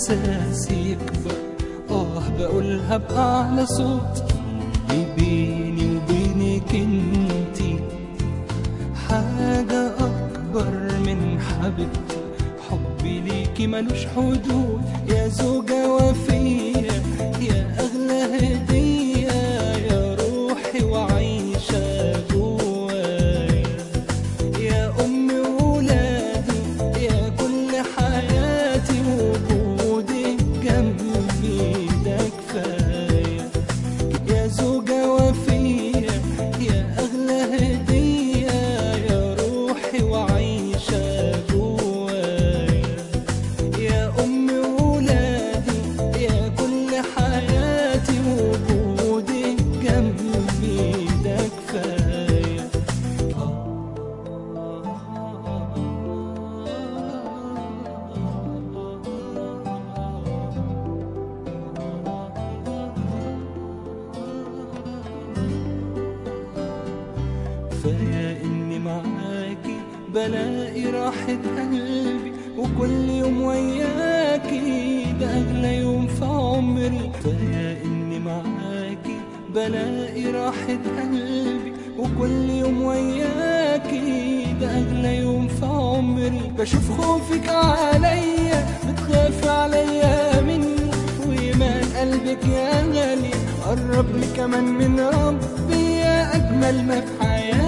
احساسي يكبر اه بقولها باعلى صوت اللي بيني وبينك انتي حاجة أكبر من حبيبتي حبي ليكي ملوش حدود يا زوجة وفية يا أغلى هدية يا روحي وعايشة جوايا يا أم ولادي يا كل حياتي وجودك جنبي ده كفاية يا زوجة وفية يا أغلى هدية يا روحي وعايشة جوايا يا أم ولادي يا كل حياتي وجودك جنبي ده كفاية كفاية إني معاكي بلاقي راحة قلبي وكل يوم وياكي ده أغلى يوم في عمري كفاية إني معاكي بلاقي راحة قلبي وكل يوم وياكي ده أغلى يوم في عمري بشوف خوفك عليا بتخافي عليا مني وإيمان قلبك يا غالي قرب لي كمان من ربي يا أجمل ما في حياتي